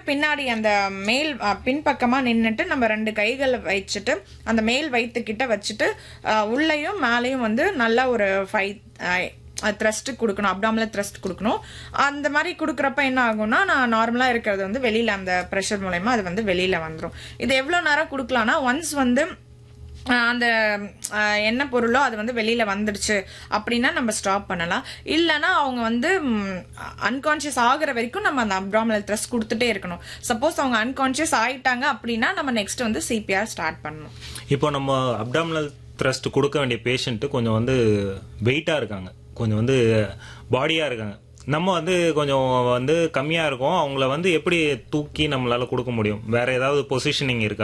பின்னாடி அந்த மேல் அஹ், பின்பக்கமா நின்னுட்டு நம்ம ரெண்டு கைகளை வச்சுட்டு அந்த மேல் வயிற்றுக்கிட்ட வச்சுட்டு அஹ், உள்ளேயும் மேலேயும் வந்து நல்ல ஒரு ஃபைவ் த்ரஸ்ட் கொடுக்கணும் அப்டாமல த்ரஸ்ட் கொடுக்கணும் அந்த மாதிரி கொடுக்குறப்ப என்ன ஆகும்னா நான் நார்மலாக இருக்கிறது வந்து வெளியில அந்த ப்ரெஷர் மூலயமா அது வந்து வெளியில வந்துடும் இது எவ்வளோ நேரம் கொடுக்கலாம்னா ஒன்ஸ் வந்து ஆஹ் அந்த ஆஹ் என்ன பொருளோ அது வந்து வெளியில வந்துடுச்சு அப்படின்னா நம்ம ஸ்டாப் பண்ணலாம் இல்லைன்னா அவங்க வந்து அன்கான்ஷியஸ் ஆகுற வரைக்கும் நம்ம அந்த அப்டாமினல் த்ரெஸ் கொடுத்துட்டே இருக்கணும் சப்போஸ் அவங்க அன்கான்ஷியஸ் ஆயிட்டாங்க அப்படின்னா நம்ம நெக்ஸ்ட் வந்து சிபிஆர் ஸ்டார்ட் பண்ணணும் இப்போ நம்ம அப்டாமினல் த்ரஸ்ட் கொடுக்க வேண்டிய பேஷண்ட் கொஞ்சம் வந்து வெயிட்டா இருக்காங்க கொஞ்சம் வந்து பாடியா இருக்காங்க நம்ம வந்து கொஞ்சம் வந்து கம்மியா இருக்கும் அவங்கள வந்து எப்படி தூக்கி நம்மளால கொடுக்க முடியும் வேற ஏதாவது பொசிஷனிங் இருக்கா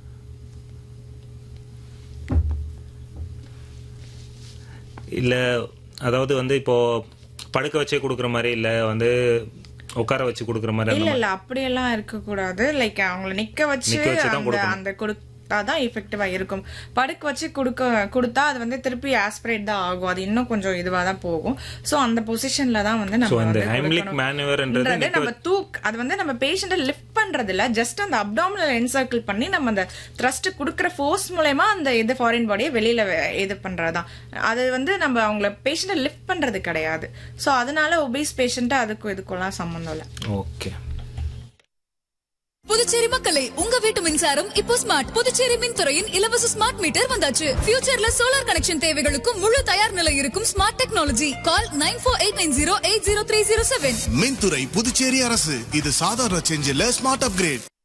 இல்ல அதாவது வந்து இப்போ படுக்க வச்சே கொடுக்குற மாதிரி இல்ல வந்து உட்கார வச்சு கொடுக்குற மாதிரி அந்த இல்ல இல்ல அப்படியெல்லாம் இருக்க கூடாது லைக் அவங்கள நிக்க வச்சு நிக்க வச்சு தான் அந்த கொடுக்கணும். அந்த கொடுத்தாதான் எஃபெக்டிவா இருக்கும் படுக்க வச்சு கொடுக்க கொடுத்தா அது வந்து திருப்பி ஆஸ்பிரேட் தான் ஆகும் அது இன்னும் கொஞ்சம் இதுவா தான் போகும் சோ அந்த பொசிஷன்ல தான் வந்து ஸோ நம்ம இந்த வந்து ஹைம்லிக் கொடுக்கணும். மேனுவர்ன்றது ன்றது நம்ம தூக் அது வந்து நம்ம பேஷண்ட்டை லிஃப்ட் பண்றது இல்ல ஜஸ்ட் அந்த அப்டாமினல் என்சர்க்கிள் பண்ணி நம்ம அந்த த்ரஸ்ட் குடுக்குற ஃபோர்ஸ் மூலயமா அந்த இது ஃபாரின் பாடியை வெளியில வெ- இது பண்றதுதான் அது வந்து நம்ம அவங்கள பேஷண்ட்டை லிஃப்ட் பண்றது கிடையாது சோ அதனால ஒபீஸ் பேஷண்ட் அதுக்கும் இதுக்கெல்லாம் சம்மந்தம் இல்லை ஓகே புதுச்சேரி மக்களே உங்க வீட்டு மின்சாரம் இப்போ ஸ்மார்ட் புதுச்சேரி மின்துறையின் இலவச ஸ்மார்ட் மீட்டர் வந்தாச்சு ஃபியூச்சர்ல சோலார் கனெக்ஷன் தேவைகளுக்கும் முழு தயார் நிலை இருக்கும் smart technology call nine four eight nine zero eight zero three zero seven மின்துறை புதுச்சேரி அரசு இது சாதாரண சேஞ்ச் இல்ல ஸ்மார்ட் அப்கிரேட்